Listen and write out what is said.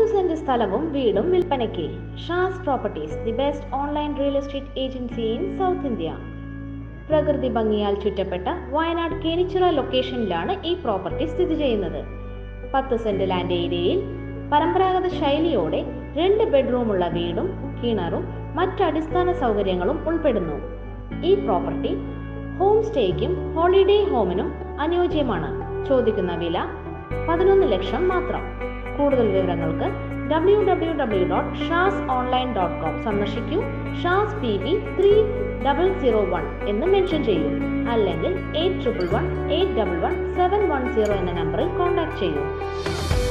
പത്ത് സെന്റ് സ്ഥലവും വീടും വിൽപ്പനയ്ക്ക് Shaz properties the best online real estate agency in South India പ്രകൃതി ഭംഗിയാൽ ചുറ്റപ്പെട്ട വയനാട് കേണിച്ചിറ ലൊക്കേഷനിലാണ് ഈ പ്രോപ്പർട്ടി സ്ഥിതി ചെയ്യുന്നത് പത്ത് സെന്റ് ലാൻഡ് ഏരിയയിൽ പരമ്പരാഗത ശൈലിയോടെ രണ്ട് ബെഡ്റൂമുള്ള വീടും കിണറും മറ്റ് അടിസ്ഥാന സൗകര്യങ്ങളും ഉൾപ്പെടുന്നു ഈ പ്രോപ്പർട്ടി ഹോം സ്റ്റേക്കും ഹോളിഡേ ഹോമിനും അനുയോജ്യമാണ് ചോദിക്കുന്ന വില പതിനൊന്ന് ലക്ഷം മാത്രം കൂടുതൽ വിവരങ്ങൾക്ക് W W W dot Shaz online dot com സന്ദർശിക്കൂ Shaz P V three double zero one എന്ന് മെൻഷൻ ചെയ്യൂ അല്ലെങ്കിൽ eight triple one eight double one seven one zero എന്ന നമ്പറിൽ കോൺടാക്ട് ചെയ്യൂ